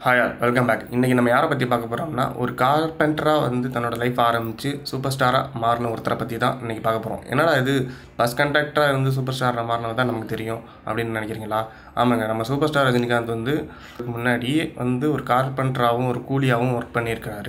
hi welcome back இன்றைக்கி நம்ம யாரை பற்றி பார்க்க போகிறோம்னா ஒரு கார்பெண்டராக வந்து தன்னோட லைஃப் ஆரம்பித்து சூப்பர் ஸ்டாராக மாறின ஒருத்தரை பற்றி தான் இன்றைக்கி பார்க்க போகிறோம் என்னடா இது பஸ் கண்டக்டராக இருந்து சூப்பர் ஸ்டாராக மாறினது தான் நமக்கு தெரியும் அப்படின்னு நினைக்கிறீங்களா ஆமாங்க நம்ம சூப்பர் ஸ்டார் ரஜினிகாந்த் வந்து இதுக்கு முன்னாடியே வந்து ஒரு கார்பெண்டராகவும் ஒரு கூலியாகவும் ஒர்க் பண்ணியிருக்காரு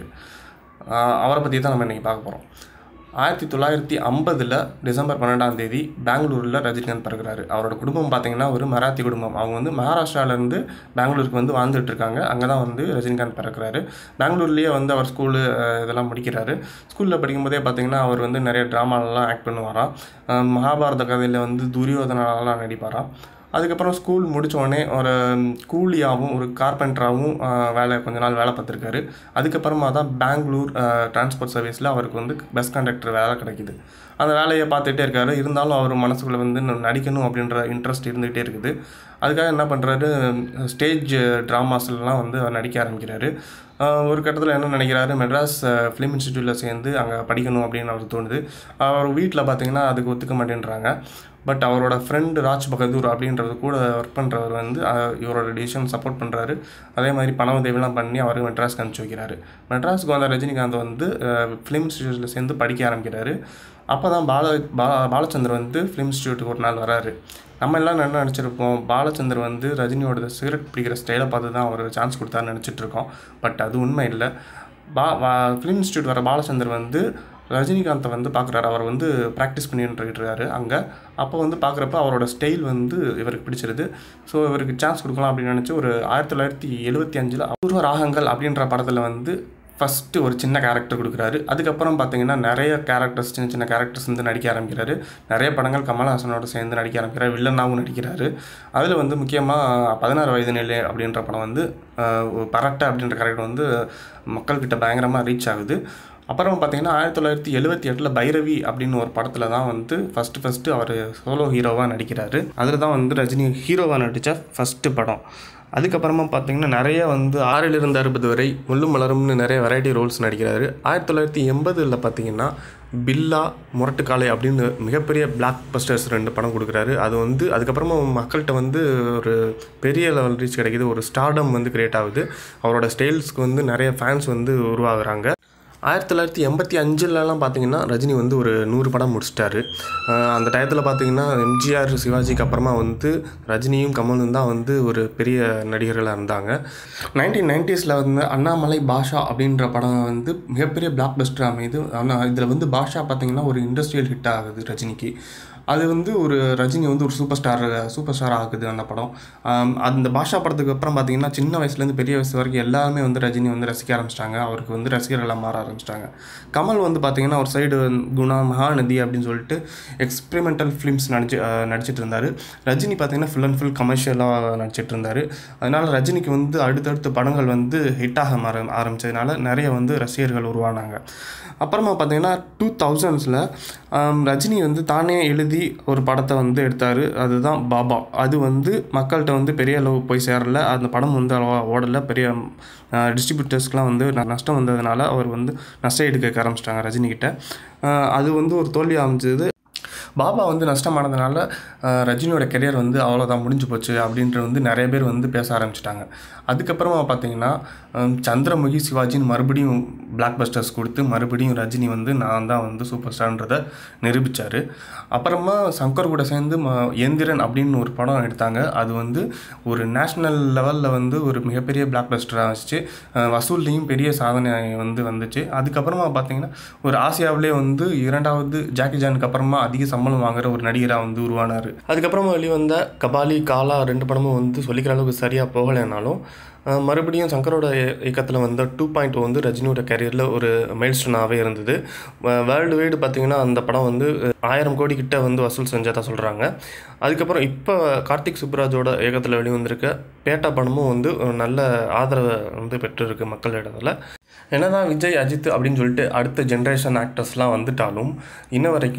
ஆஹ் அவரை பற்றி தான் நம்ம இன்றைக்கி பார்க்க போகிறோம் ஆயிரத்தி தொள்ளாயிரத்தி ஐம்பதில் டிசம்பர் பன்னெண்டாம் தேதி பெங்களூரில் ரஜினிகாந்த் பிறகுறாரு அவரோட குடும்பம் பார்த்தீங்கன்னா ஒரு மராத்தி குடும்பம் அவங்க வந்து மகாராஷ்டிராலேருந்து பெங்களூருக்கு வந்து வாழ்ந்துட்டு இருக்காங்க அங்கே தான் வந்து ரஜினிகாந்த் பிறக்கிறாரு பெங்களூர்லேயே வந்து அவர் ஸ்கூலு இதெல்லாம் முடிக்கிறாரு ஸ்கூலில் படிக்கும்போதே பார்த்தீங்கன்னா அவர் வந்து நிறைய ட்ராமாலெலாம் ஆக்ட் பண்ணுவாராம் அஹ் மகாபாரத கதையில் வந்து துரியோதனாலாம் நடிப்பாராம் அதுக்கப்புறம் ஸ்கூல் முடிச்ச உடனே ஒரு கூலியாகவும் ஒரு கார்பெண்டராகவும் வேலை கொஞ்ச நாள் வேலை பார்த்துருக்காரு அதுக்கப்புறமா தான் பெங்களூர் டிரான்ஸ்போர்ட் சர்வீஸில் அவருக்கு வந்து பஸ் கண்டக்டர் வேலை கிடைக்குது அந்த வேலையை பார்த்துட்டே இருக்காரு இருந்தாலும் அவர் மனசுக்குள்ளே வந்து இன்னும் நடிக்கணும் அப்படின்ற இன்ட்ரெஸ்ட் இருந்துகிட்டே இருக்குது அதுக்காக என்ன பண்ணுறாரு ஸ்டேஜ் ட்ராமாஸ்லாம் வந்து அவர் நடிக்க ஆரம்பிக்கிறாரு ஆஹ் ஒரு கட்டத்தில் என்ன நினைக்கிறாரு மெட்ராஸ் ஃபிலிம் இன்ஸ்டிடியூட்டில் சேர்ந்து அங்கே படிக்கணும் அப்படின்னு அவருக்கு தோணுது அவர் வீட்டில் பார்த்தீங்கன்னா அதுக்கு ஒத்துக்க மாட்டேன்றாங்க பட் அவரோட ஃப்ரெண்டு ராஜ் பகதூர் அப்படின்றது கூட ஒர்க் பண்ணுறவர் வந்து அஹ், இவரோட டிசிஷன் சப்போர்ட் பண்ணுறாரு அதே மாதிரி பண உதவிலாம் பண்ணி அவர் மெட்ராஸ்க்கு அனுப்பிச்சி வைக்கிறாரு மெட்ராஸ்க்கு வந்த ரஜினிகாந்த் வந்து ஃபிலிம் இன்ஸ்டியூட்டில் சேர்ந்து படிக்க ஆரம்பிக்கிறாரு அப்போ தான் பால பா பாலச்சந்தர் வந்து ஃபிலிம் இன்ஸ்டியூட்டுக்கு ஒரு நாள் வராரு நம்ம எல்லாம் என்ன நினச்சிருப்போம் பாலச்சந்தர் வந்து ரஜினியோட சிகரெட் பிடிக்கிற ஸ்டைலை பார்த்து தான் அவர் சான்ஸ் கொடுத்தாருன்னு நினச்சிட்டு இருக்கோம் பட் அது உண்மை இல்லை பா ஃபிலிம் இன்ஸ்டியூட் வர பாலச்சந்தர் வந்து ரஜினிகாந்தை வந்து பார்க்குறாரு அவர் வந்து ப்ராக்டிஸ் பண்ணிட்டு இருக்காரு அங்கே அப்போ வந்து பார்க்குறப்ப அவரோட ஸ்டைல் வந்து இவருக்கு பிடிச்சிருது ஸோ இவருக்கு சான்ஸ் கொடுக்கலாம் அப்படின்னு நினச்சி ஒரு ஆயிரத்தி தொள்ளாயிரத்தி எழுபத்தி அஞ்சில் அபூர்வ ராகங்கள் அப்படின்ற படத்தில் வந்து ஃபஸ்ட்டு ஒரு சின்ன கேரக்டர் கொடுக்குறாரு அதுக்கப்புறம் பார்த்தீங்கன்னா நிறைய கேரக்டர்ஸ் சின்ன சின்ன கேரக்டர்ஸ் வந்து நடிக்க ஆரம்பிக்கிறாரு நிறைய படங்கள் கமல்ஹாசனோட சேர்ந்து நடிக்க ஆரம்பிக்கிறார் வில்லனாகவும் நடிக்கிறாரு அதில் வந்து முக்கியமாக பதினாறு வயது நிலை அப்படின்ற படம் வந்து ஆஹ், ஒரு பரட்டை அப்படின்ற கேரக்டர் வந்து மக்கள்கிட்ட பயங்கரமாக ரீச் ஆகுது அப்புறம் பார்த்தீங்கன்னா ஆயிரத்தி தொள்ளாயிரத்தி எழுபத்தி எட்டில் பைரவி அப்படின்னு ஒரு படத்தில் தான் வந்து ஃபஸ்ட்டு ஃபஸ்ட்டு அவர் சோலோ ஹீரோவாக நடிக்கிறாரு அதில் தான் வந்து ரஜினி ஹீரோவாக நடித்த ஃபஸ்ட்டு படம் அதுக்கப்புறமா பார்த்தீங்கன்னா நிறைய வந்து ஆறிலிருந்து அறுபது வரை முள்ளும் மலரும்னு நிறைய வெரைட்டி ரோல்ஸ் நடிக்கிறாரு ஆயிரத்தி தொள்ளாயிரத்தி எண்பதில் பார்த்தீங்கன்னா பில்லா முரட்டுக்காலை அப்படின்னு மிகப்பெரிய பிளாக் பஸ்டர்ஸ் ரெண்டு படம் கொடுக்குறாரு அது வந்து அதுக்கப்புறமா மக்கள்கிட்ட வந்து ஒரு பெரிய லெவல் ரீச் கிடைக்குது ஒரு ஸ்டார்டம் வந்து கிரியேட் ஆகுது அவரோட ஸ்டைல்ஸ்க்கு வந்து நிறைய ஃபேன்ஸ் வந்து உருவாகுறாங்க ஆயிரத்தி தொள்ளாயிரத்தி எண்பத்தி அஞ்சுலலாம் பார்த்தீங்கன்னா ரஜினி வந்து ஒரு நூறு படம் முடிச்சிட்டாரு ஆஹ் அந்த டயத்தில் பார்த்தீங்கன்னா எம்ஜிஆர் சிவாஜிக்கு அப்புறமா வந்து ரஜினியும் கமலும் தான் வந்து ஒரு பெரிய நடிகர்களாக இருந்தாங்க நைன்டீன் நைன்டிஸில் வந்து அண்ணாமலை பாஷா அப்படின்ற படம் வந்து மிகப்பெரிய பிளாக் பஸ்டர் அமைது ஆனால் இதில் வந்து பாஷா பார்த்தீங்கன்னா ஒரு இண்டஸ்ட்ரியல் ஹிட் ஆகுது ரஜினிக்கு அது வந்து ஒரு ரஜினி வந்து ஒரு சூப்பர் ஸ்டார் சூப்பர் ஸ்டார் ஆகுது அந்த படம் ஆம், அந்த பாஷா படத்துக்கு அப்புறம் பார்த்தீங்கன்னா சின்ன வயசுலேருந்து பெரிய வயசு வரைக்கும் எல்லாருமே வந்து ரஜினி வந்து ரசிக்க ஆரம்பிச்சிட்டாங்க அவருக்கு வந்து ரசிகர்களாக மாற ஆரம்பிச்சிட்டாங்க கமல் வந்து பார்த்தீங்கன்னா ஒரு சைடு குணா மகாநதி அப்படின்னு சொல்லிட்டு எக்ஸ்பெரிமெண்டல் ஃபிலிம்ஸ் நடிச்சு அஹ், நடிச்சிட்டு இருந்தார் ரஜினி பார்த்தீங்கன்னா ஃபுல் அண்ட் ஃபுல் கமர்ஷியலாக நடிச்சிட்டு இருந்தார் அதனால் ரஜினிக்கு வந்து அடுத்தடுத்த படங்கள் வந்து ஹிட்டாக மாற ஆரம்பிச்சதுனால நிறைய வந்து ரசிகர்கள் உருவானாங்க அப்புறமா பார்த்தீங்கன்னா டூ தௌசண்ட்ஸில் ரஜினி வந்து தானே எழுதி ஒரு படத்தை வந்து எடுத்தார் அதுதான் பாபா அது வந்து மக்கள்கிட்ட வந்து பெரிய அளவு போய் சேரல அந்த படம் வந்து அவ்வளோவா ஓடலை பெரிய டிஸ்ட்ரிபியூட்டர்ஸ்க்குலாம் வந்து ந- நஷ்டம் வந்ததுனால அவர் வந்து நஷ்டம் எடுக்க ஆரம்பிச்சிட்டாங்க ரஜினிகிட்ட ஆஹ் அது வந்து ஒரு தோல்வி அமைஞ்சது பாபா வந்து நஷ்டமானதுனால அஹ், ரஜினியோட கெரியர் வந்து அவ்வளோதான் முடிஞ்சு போச்சு அப்படின்ட்டு வந்து நிறைய பேர் வந்து பேச ஆரம்பிச்சிட்டாங்க அதுக்கப்புறமா பார்த்தீங்கன்னா ஹம், சந்திரமுகி சிவாஜின்னு மறுபடியும் பிளாக் பஸ்டர்ஸ் கொடுத்து மறுபடியும் ரஜினி வந்து நான் தான் வந்து சூப்பர் ஸ்டார்ன்றதை நிரூபித்தார் அப்புறமா சங்கர் கூட சேர்ந்து ம எந்திரன் அப்படின்னு ஒரு படம் எடுத்தாங்க அது வந்து ஒரு நேஷ்னல் லெவலில் வந்து ஒரு மிகப்பெரிய பிளாக் பஸ்டராக வச்சு வசூல்லையும் பெரிய சாதனை வந்து வந்துச்சு அதுக்கப்புறமா பார்த்தீங்கன்னா ஒரு ஆசியாவிலே வந்து இரண்டாவது ஜாக்கி ஜானுக்கு அப்புறமா அதிக சம்பளம் வாங்குற ஒரு நடிகராக வந்து உருவானார் அதுக்கப்புறமா வெளிவந்த கபாலி காலா ரெண்டு படமும் வந்து சொல்லிக்கிற அளவுக்கு சரியாக போகலைனாலும் அஹ், மறுபடியும் சங்கரோட இயக்கத்தில் வந்த டூ பாயிண்ட் வந்து ரஜினியோட கேரியரில் ஒரு மைல்ஸ்டோனாகவே இருந்தது வேர்ல்டு வைடு பார்த்தீங்கன்னா அந்த படம் வந்து ஆயிரம் கோடி கிட்ட வந்து வசூல் செஞ்சதா சொல்கிறாங்க அதுக்கப்புறம் இப்போ கார்த்திக் சுப்ராஜோட இயக்கத்தில் வெளிவந்திருக்க பேட்டா படமும் வந்து ஒரு நல்ல ஆதரவை வந்து பெற்றிருக்கு மக்கள் இடத்துல என்னதான் விஜய் அஜித் அப்படின்னு சொல்லிட்டு அடுத்த ஜென்ரேஷன் ஆக்டர்ஸ்லாம் வந்துட்டாலும் இன்ன வரைக்கும்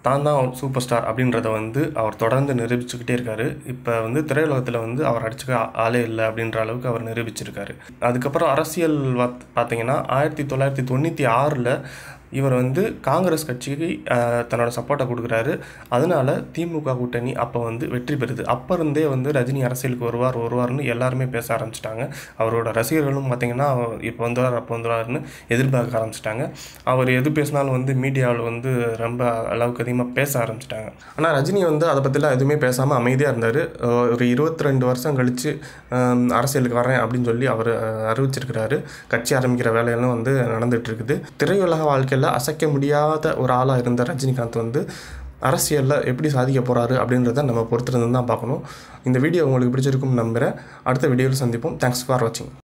தான் தான் சூப்பர் ஸ்டார் அப்படின்றத வந்து அவர் தொடர்ந்து நிரூபிச்சுக்கிட்டே இருக்காரு இப்போ வந்து திரையுலகத்தில் வந்து அவர் அடிச்சுக்க ஆளே இல்லை அப்படின்ற அளவுக்கு அவர் நிரூபிச்சிருக்காரு அதுக்கப்புறம் அரசியல் வாத் பார்த்தீங்கன்னா ஆயிரத்தி தொள்ளாயிரத்தி தொண்ணூற்றி ஆறில் இவர் வந்து காங்கிரஸ் கட்சிக்கு அஹ், தன்னோட சப்போர்ட்டை கொடுக்குறாரு அதனால திமுக கூட்டணி அப்போ வந்து வெற்றி பெறுது அப்போ இருந்தே வந்து ரஜினி அரசியலுக்கு வருவார் வருவார்னு எல்லாருமே பேச ஆரம்பிச்சிட்டாங்க அவரோட ரசிகர்களும் பார்த்தீங்கன்னா இப்போ வந்துவார் அப்போ வந்துவார்னு எதிர்பார்க்க ஆரம்பிச்சிட்டாங்க அவர் எது பேசினாலும் வந்து மீடியாவில் வந்து ரொம்ப அளவுக்கு அதிகமாக பேச ஆரம்பிச்சிட்டாங்க ஆனால் ரஜினி வந்து அதை பற்றிலாம் எதுவுமே பேசாமல் அமைதியாக இருந்தார் ஒரு இருபத்தி ரெண்டு வருஷம் கழித்து அரசியலுக்கு வரேன் அப்படின்னு சொல்லி அவர் அறிவிச்சிருக்கிறாரு கட்சி ஆரம்பிக்கிற வேலையெல்லாம் வந்து நடந்துட்டு இருக்குது திரையுலக வாழ்க்கையில் அசைக்க முடியாத ஒரு ஆளாக இருந்த ரஜினிகாந்த் வந்து அரசியலில் எப்படி சாதிக்க போகிறாரு அப்படின்றத நம்ம பொறுத்திருந்து தான் பார்க்கணும் இந்த வீடியோ உங்களுக்கு பிடிச்சிருக்கும்னு நம்புகிறேன் அடுத்த வீடியோவில் சந்திப்போம் தேங்க்ஸ் ஃபார் வாட்சிங்